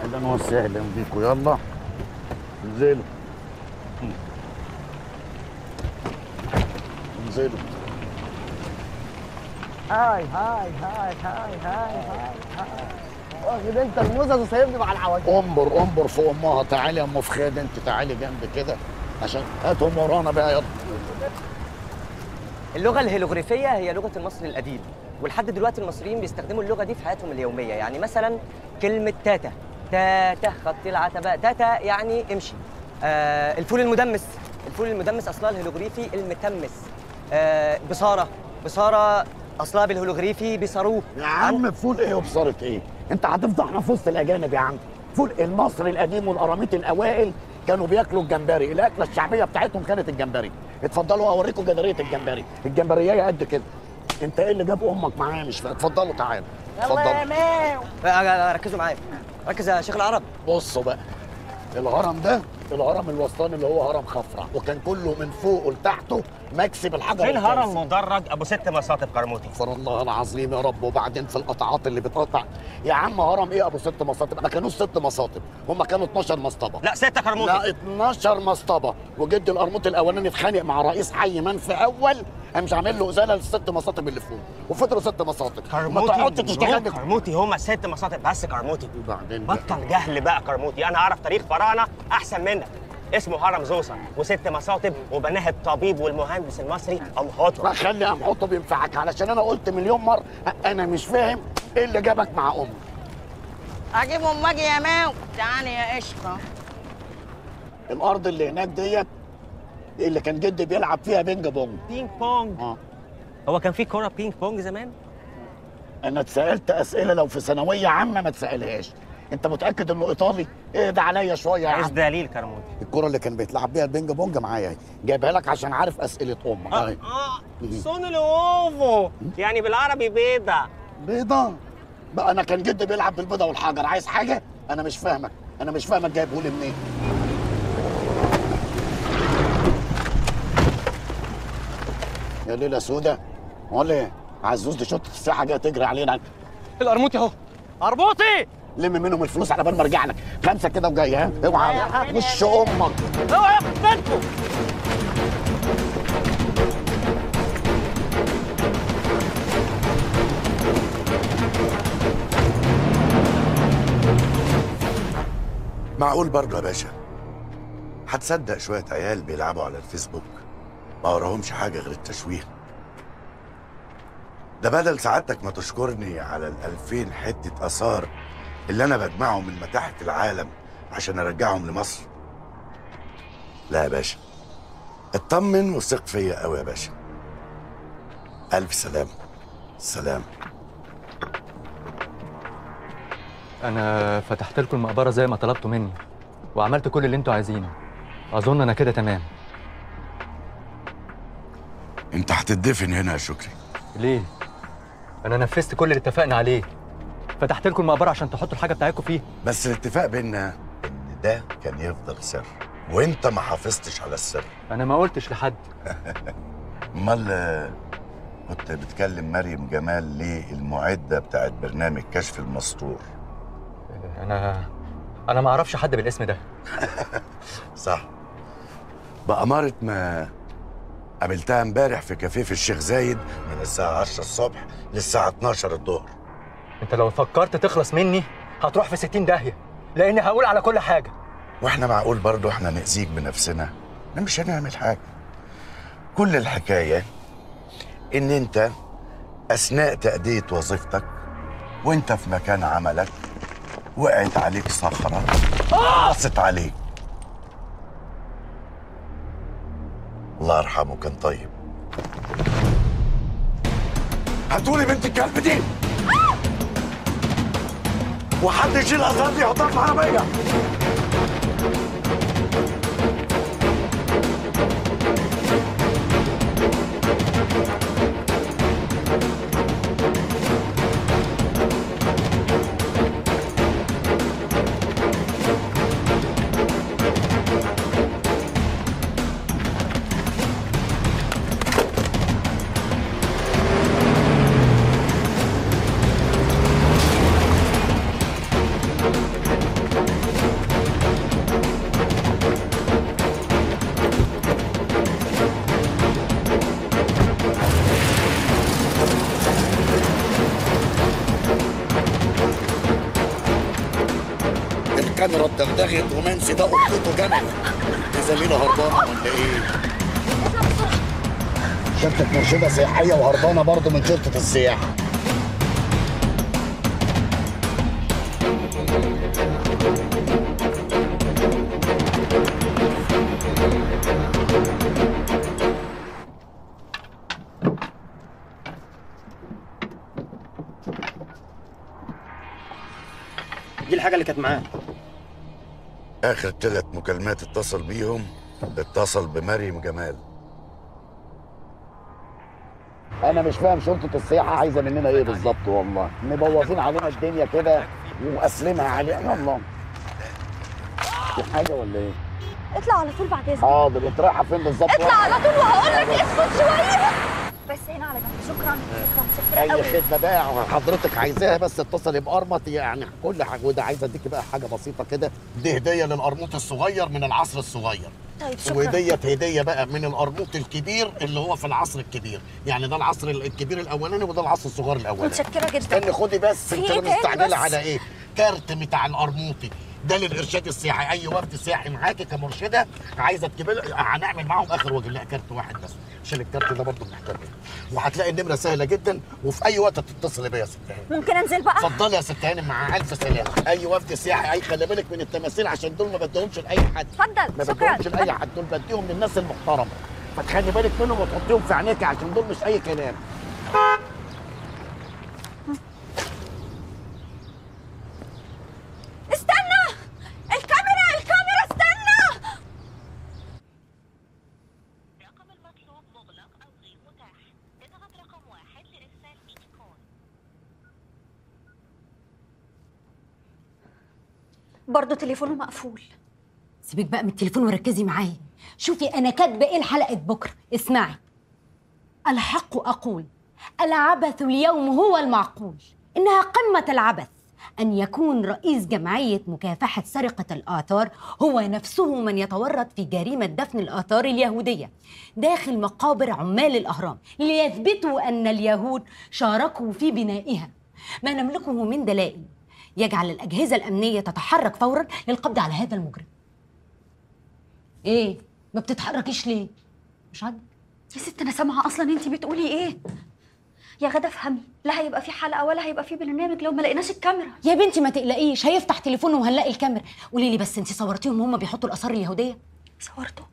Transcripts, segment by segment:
اهلا وسهلا بيكم يلا انزلوا انزلوا هاي هاي هاي هاي هاي هاي هاي واخد انت الموزة وسايبني مع العواجيز انبر انبر فوق امها تعالي يا ام فخاد انت تعالي جنب كده عشان هاتهم ورانا بقى يلا اللغة الهيروغليفية هي لغة المصري القديم ولحد دلوقتي المصريين بيستخدموا اللغة دي في حياتهم اليومية يعني مثلا كلمة تاتا تاتا خط العتبة تاتا يعني امشي آه الفول المدمس الفول المدمس أصلها الهيروغليفي المتمس آه بصارة بصارة أصلها بالهيروغليفي بصاروه يا عم فول ايه وبصارة ايه انت هتفضحنا في وسط الاجانب يا عم فول المصري القديم والقراميط الاوائل كانوا بياكلوا الجمبري الاكله الشعبيه بتاعتهم كانت الجمبري اتفضلوا اوريكم جداريه الجمبري الجمبريه قد كده انت ايه اللي جاب امك معايا مش فاهم اتفضلوا تعالوا يلا يا اتفضلوا ماو آه، آه، ركزوا معايا ركز يا شيخ العرب بصوا بقى الهرم ده الهرم الوسطاني اللي هو هرم خفرع وكان كله من فوق لتحته مكسب الحجر فين الكاسي. هرم مدرج ابو ست مساطب قرموطي استغفر الله العظيم يا رب وبعدين في القطعات اللي بتقطع يا عم هرم ايه ابو ست مساطب ما كانوش ست مساطب هم كانوا 12 مسطبه لا ستة لا قرموطي 12 مسطبه وجد القرموط الاولاني اتخانق مع رئيس حي منفي اول قام مش عامل له ازاله للست مساطب اللي فوق وفضلوا ست مساطب ما تقعدش تشتغل بك- قرموطي هما ست مساطب بس قرموطي وبعدين بقى. بطل جهل بقى قرموطي انا اعرف تاريخ فراعنه احسن منك اسمه هرم زوسر وست مساطب وبناها الطبيب والمهندس المصري امهاتهم ما خلي امحطه بينفعك علشان انا قلت مليون مره انا مش فاهم ايه اللي جابك مع امك اجيب امك يا ماو تعالي يا قشطة الارض اللي هناك ديت اللي كان جدي بيلعب فيها بينج بونج بينج بونج اه هو كان في كوره بينج بونج زمان انا اتسالت اسئله لو في ثانويه عامه ما تسالهاش انت متاكد انه ايطالي ايه ده عليا شويه يا عايز عم دليل كرموطي الكره اللي كان بيتلعب بيها البينج بونج معايا اهي جايبها لك عشان عارف اسئله امك اه اهي اه سون الاوفو يعني بالعربي بيضه بيضه بقى انا كان جدي بيلعب بالبيضه والحجر عايز حاجه انا مش فاهمك انا مش فاهمك جايبه لي منين يا ليله سودا ولا ايه عزوز دي شطه الساحه جايه تجري علينا القرموطي اهو قرموطي لم منهم الفلوس على بال ما ارجع لك خمسه كده وجاي ها اوعى وش امك اوعى ياخد بالكم معقول برضه يا باشا هتصدق شوية عيال بيلعبوا على الفيسبوك ما وراهمش حاجة غير التشويه ده بدل سعادتك ما تشكرني على الألفين حتة آثار اللي أنا بجمعهم من متاحف العالم عشان أرجعهم لمصر لا يا باشا اطمن وثق فيا قوي يا باشا ألف سلام سلام انا فتحت لكم المقبره زي ما طلبتوا مني وعملت كل اللي انتوا عايزينه اظن انا كده تمام أنت هتدفن هنا يا شكري ليه انا نفذت كل اللي اتفقنا عليه فتحت لكم المقبره عشان تحطوا الحاجه بتاعتكم فيه بس الاتفاق بينا ان ده كان يفضل سر وانت ما حافظتش على السر انا ما قلتش لحد امال آه، كنت بتكلم مريم جمال ليه المعده بتاعت برنامج كشف المستور انا انا ما اعرفش حد بالاسم ده صح بأمارة ما قابلتها امبارح في كافيه في الشيخ زايد من الساعة 10 الصبح للساعة 12 الظهر انت لو فكرت تخلص مني هتروح في 60 داهيه لاني هقول على كل حاجه واحنا معقول برضو احنا نأذيك بنفسنا احنا مش هنعمل حاجة كل الحكاية ان انت اثناء تأدية وظيفتك وانت في مكان عملك وقعت عليك صخرة قصت عليك الله يرحمه كان طيب هاتولي بنت الكلب دي وحد يشيل الازهار دي يحطها في العربيه الكاميرا اتدغدغت ومنسي ده قطته جمل دي زميله هربانه ولا ايه؟ شركة مرشدة سياحية وهربانة برضه من شرطة السياحة دي الحاجه اللي كانت معاه اخر ثلاث مكالمات اتصل بيهم اتصل بمريم جمال انا مش فاهم شرطه السياحه عايزه مننا ايه بالظبط والله مبوظين علينا الدنيا كده ومقسمها علينا يلا في حاجه ولا ايه اطلع على طول بعد اذنك حاضر انت رايحه فين بالظبط اطلع على طول وهقول لك اسكت شويه بس هنا على جنب شكرا شكرا متشكره اي قوي خدمه بقى حضرتك عايزاها بس اتصلي بقرمط يعني كل حاجه وده عايز اديكي بقى حاجه بسيطه كده دي هديه للقرموط الصغير من العصر الصغير طيب شكرا وديت هديه بقى من القرموط الكبير اللي هو في العصر الكبير يعني ده العصر الكبير الاولاني وده العصر الصغير الاولاني متشكره جدا استني خدي بس في انت ايه تاني مستعجله بس؟ على ايه كارت بتاع القرموطي ده للارشاد السياحي اي وفد سياحي معاكي كمرشده عايزه تجيبي له- هنعمل معاهم اخر واجب لا كارت واحد بس عشان الكارت ده برضه محتاج وهتلاقي النمره سهله جدا وفي اي وقت تتصلي بيا يا ست هانم ممكن انزل بقى اتفضلي يا ست هانم مع الف سلامه اي وفد سياحي اي خلي بالك من التماثيل عشان دول ما بديهمش لاي حد ما اتفضل شكرا بديهمش لاي حد دول بديهم للناس المحترمه فتخلي بالك منهم وتحطيهم في عينيك عشان دول مش اي كلام استنى الكاميرا الكاميرا استنى رقم المطلوب مغلق أو غير متاح اضغط رقم واحد لإرسال إيكون برضه تليفونه مقفول سيبك بقى من التليفون وركزي معايا شوفي انا كاتبه ايه لحلقه بكره اسمعي الحق اقول العبث اليوم هو المعقول انها قمه العبث ان يكون رئيس جمعيه مكافحه سرقه الاثار هو نفسه من يتورط في جريمه دفن الاثار اليهوديه داخل مقابر عمال الاهرام ليثبتوا ان اليهود شاركوا في بنائها ما نملكه من دلائل يجعل الاجهزه الامنيه تتحرك فورا للقبض على هذا المجرم ايه ما بتتحركيش ليه مش عاجبك يا ست انا سامعه اصلا انت بتقولي ايه يا غدا افهمي لا هيبقى في حلقه ولا هيبقى في برنامج لو ما لقيناش الكاميرا يا بنتي ما تقلقيش هيفتح تليفونه وهنلاقي الكاميرا قولي لي بس انت صورتيهم وهم بيحطوا الاثار اليهوديه صورته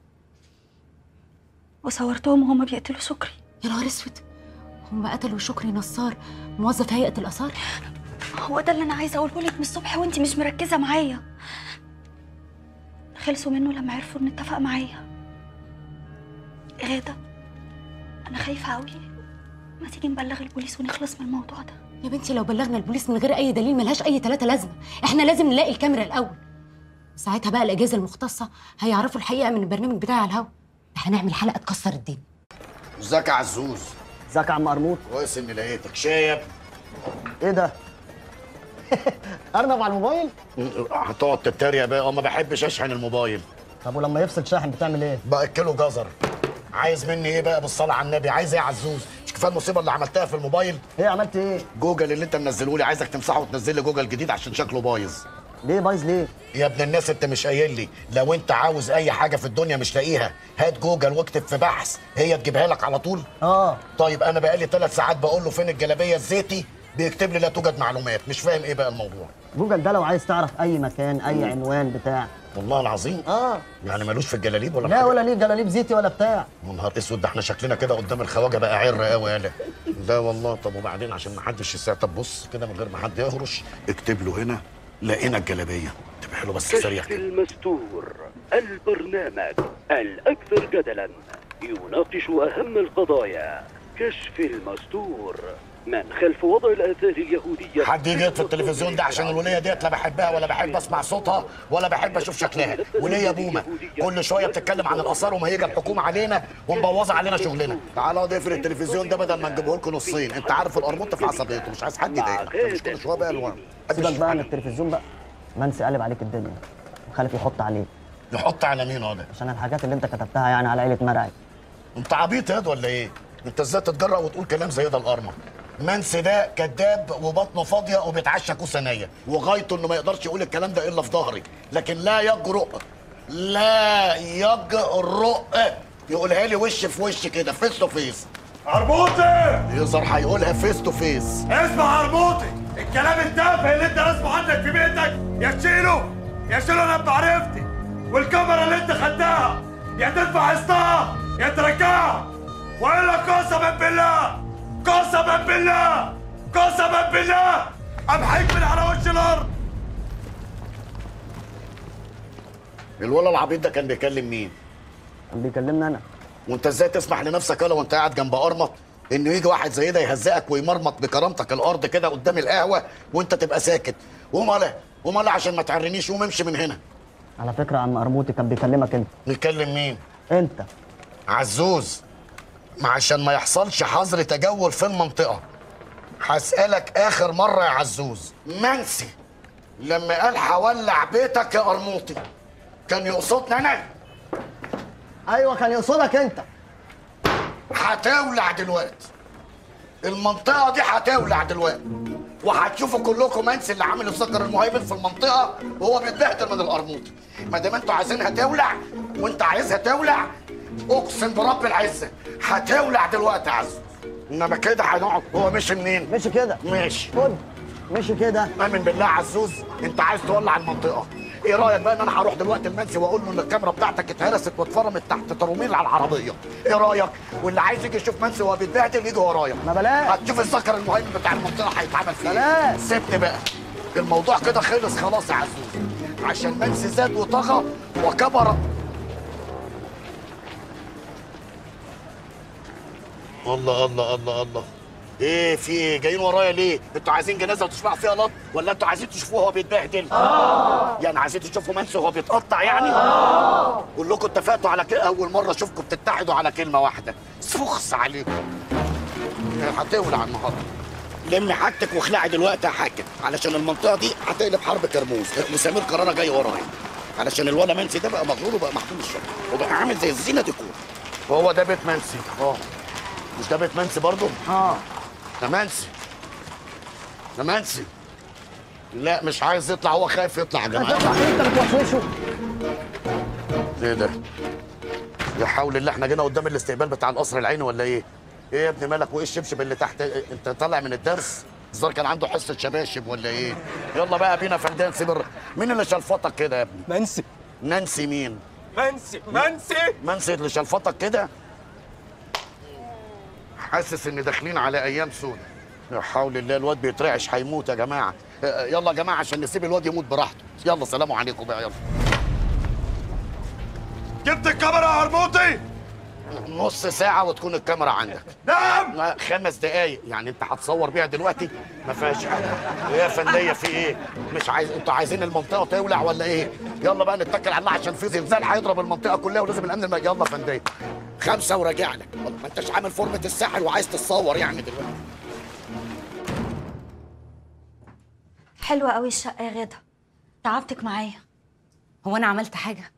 وصورتهم وهما بيقتلوا شكري يا نهار اسود هم قتلوا شكري نصار موظف هيئه الاثار هو ده اللي انا عايزه اقوله لك من الصبح وانت مش مركزه معايا خلصوا منه لما عرفوا ان اتفق معايا غاده انا خايفه قوي ما تيجي نبلغ البوليس ونخلص من الموضوع ده يا بنتي لو بلغنا البوليس من غير اي دليل ملهاش اي ثلاثه لازمه احنا لازم نلاقي الكاميرا الاول ساعتها بقى الاجهزه المختصه هيعرفوا الحقيقه من البرنامج بتاعي على الهوا هنعمل حلقه تكسر الدنيا ازيك يا عزوز ازيك يا عم قرموط كويس اني لقيتك شايب ايه ده ارنب على الموبايل هتقعد تتريق بقى اه ما بحبش اشحن الموبايل طب ولما يفصل شاحن بتعمل ايه باكله جزر عايز مني ايه بقى بالصلاه على النبي عايز ايه يا عزوز مش كفايه المصيبه اللي عملتها في الموبايل ايه عملت ايه جوجل اللي انت منزله لي عايزك تمسحه وتنزل لي جوجل جديد عشان شكله بايظ ليه بايظ ليه يا ابن الناس انت مش قايل لي لو انت عاوز اي حاجه في الدنيا مش لاقيها هات جوجل واكتب في بحث هي تجيبها لك على طول اه طيب انا بقالي ثلاث ساعات بقول له فين الجلابيه الزيتي بيكتب لي لا توجد معلومات مش فاهم ايه بقى الموضوع جوجل ده لو عايز تعرف اي مكان اي عنوان بتاع والله العظيم اه يعني ملوش في الجلاليب ولا لا حاجة؟ ولا ليه جلاليب زيتي ولا بتاع يا نهار اسود ده احنا شكلنا كده قدام الخواجه بقى عر قوي يالا لا والله طب وبعدين عشان ما حدش يساعد طب بص كده من غير ما حد يهرش اكتب له هنا لقينا الجلابيه تبقى حلو بس سريع كشف كده المستور البرنامج الأكثر جدلا يناقش أهم القضايا كشف المستور من خلف وضع الآثار اليهودية حد يجي يطفي التلفزيون ده عشان الوليه ديت لا بحبها ولا بحب اسمع صوتها ولا بحب اشوف شكلها وليه بومه كل شويه بتتكلم عن الاثار وما هيجي الحكومه علينا ومبوظه علينا شغلنا تعالى اقعد اقفل التلفزيون ده بدل ما نجيبه لكم نصين انت عارف القرموط في عصبيته مش عايز حد يضايقك أنت مش كل شويه بقى الوان سيبك بقى من التلفزيون بقى منسي قلب عليك الدنيا وخالف يحط عليك يحط على مين هذا عشان الحاجات اللي انت كتبتها يعني على عيله مرعي انت عبيط ياض ولا ايه انت ازاي تتجرأ وتقول كلام زي ده القرمه منسي ده كذاب وبطنه فاضيه وبيتعشى كوسانيه وغايته انه ما يقدرش يقول الكلام ده الا في ظهري لكن لا يجرؤ لا يجرؤ يقولها لي وش في وش كده فيس تو فيس عربوطي يظهر هيقولها فيس تو فيس اسمع عربوطي الكلام التافه اللي انت راسمه عندك في بيتك يا تشيله يا تشيله انا بمعرفتي والكاميرا اللي انت خدتها يا تدفع قسطها يا ترجعها والا قسما بالله قسما بالله قسما بالله امحيك من على وش الارض الولد العبيط ده كان بيكلم مين؟ كان بيكلمني انا وانت ازاي تسمح لنفسك يالا وانت قاعد جنب قرمط انه يجي واحد زي ده يهزقك ويمرمط بكرامتك الارض كده قدام القهوه وانت تبقى ساكت وماله وماله عشان ما تعرنيش قوم امشي من هنا على فكره عم قرموطي كان بيكلمك انت بيكلم مين؟ انت عزوز ما عشان ما يحصلش حظر تجول في المنطقه هسألك آخر مرة يا عزوز منسي لما قال هولع بيتك يا قرموطي كان يقصدني أنا ايوه كان يقصدك انت هتولع دلوقتي المنطقة دي هتولع دلوقتي وهتشوفوا كلكم منسي اللي عامل السكر المهيمن في المنطقة وهو بيتبهدل من القرموطي ما دام انتوا عايزينها تولع وانت عايزها تولع اقسم برب العزة هتولع دلوقتي يا عزوز انما كده هنقعد هو مشي منين؟ مشي كده ماشي خد مشي كده امن بالله عزوز انت عايز تولع المنطقه ايه رايك بقى ان انا هروح دلوقتي المنسي واقول له ان الكاميرا بتاعتك اتهرست واتفرمت تحت تروميل على العربيه ايه رايك واللي عايز يجي يشوف منسي وهو بيتبهدل يجي ورايا ما بلاش هتشوف السكر المهيمن بتاع المنطقه هيتعمل فيه بلاش. ايه سيبني بقى الموضوع كده خلص خلاص يا عزوز عشان منسي زاد وطغى وكبر الله الله الله الله ايه في ايه جايين ورايا ليه انتوا عايزين جنازه وتشفعوا فيها لط ولا انتوا عايزين تشوفوه وهو بيتبهدل اه يعني عايزين تشوفوا منسي وهو بيتقطع يعني اه كلكم اتفقتوا على كده اول مره اشوفكم بتتحدوا على كلمه واحده سخس عليكم هتولع النهارده لمي حاجتك واخلعي دلوقتي يا حاجه علشان المنطقه دي هتقلب حرب كرموز وسمير قراره جاي ورايا علشان الولا منسي ده بقى مغرور وبقى محكوم الشرطه وبقى عامل زي الزينه ديكور وهو ده بيت منسي اه مش ده بيت منسي برضه؟ اه ده منسي ده منسي لا مش عايز يطلع هو خايف يطلع يا جماعه هتطلع ايه انت بتوشوشه ايه ده؟ يا حول الله احنا جينا قدام الاستقبال بتاع القصر العيني ولا ايه؟ ايه يا ابني مالك وايه الشبشب اللي تحت إيه؟ انت طالع من الدرس؟ الظاهر كان عنده حصه شباشب ولا ايه؟ يلا بقى بينا يا فندان سيب الر- مين اللي شلفطك كده يا ابني؟ منسي نانسي مين؟ منسي منسي منسي اللي شلفطك كده؟ حاسس ان داخلين على ايام سودة يا حول الله الواد بيترعش هيموت يا جماعه اه، يلا يا جماعه عشان نسيب الواد يموت براحته يلا سلام عليكم بقى يلا جبت الكاميرا يا عربوطي نص ساعة وتكون الكاميرا عندك نعم لا، خمس دقايق يعني انت هتصور بيها دلوقتي ما فيهاش حاجة ايه يا فندية في ايه مش عايز انتوا عايزين المنطقة تولع ولا ايه يلا بقى نتكل على الله عشان في زلزال هيضرب المنطقة كلها ولازم الامن الم... يلا يا فندية خمسة وراجع لك والله ما انتش عامل فورمة الساحل وعايز تتصور يعني دلوقتي حلوة قوي الشقة يا غادة تعبتك معايا هو انا عملت حاجه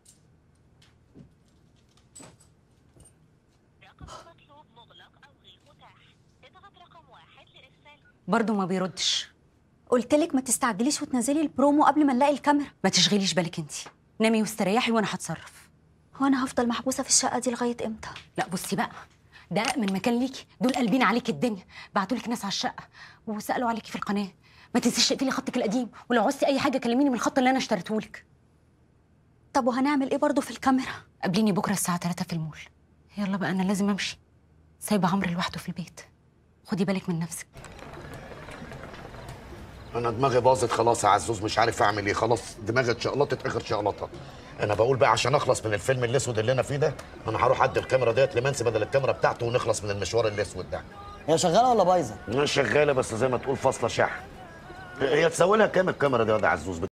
رقم المطلوب مغلق أو غير متاح اضغط رقم واحد لإرسال برضه ما بيردش قلت لك ما تستعجليش وتنزلي البرومو قبل ما نلاقي الكاميرا ما تشغليش بالك انت نامي واستريحي وانا هتصرف هو انا هفضل محبوسة في الشقة دي لغاية امتى لا بصي بقى ده أأمن مكان ليكي دول قلبين عليكي الدنيا بعتوا لك ناس على الشقة وسألوا عليكي في القناة ما تنسيش تقفلي خطك القديم ولو عوزتي أي حاجة كلميني من الخط اللي أنا اشتريته لك طب وهنعمل ايه برضه في الكاميرا قابليني بكرة الساعة 3 في المول يلا بقى أنا لازم أمشي سايبة عمرو لوحده في البيت خدي بالك من نفسك انا دماغي باظت خلاص يا عزوز مش عارف اعمل ايه خلاص دماغي اتشقلطت اخر شقلطه انا بقول بقى عشان اخلص من الفيلم الاسود اللي انا فيه ده انا هروح ادي الكاميرا ديت لمنسي بدل الكاميرا بتاعته ونخلص من المشوار الاسود ده هي شغاله ولا بايظه مش شغاله بس زي ما تقول فاصله شحن هي تسوي لها كام الكاميرا دي يا واد عزوز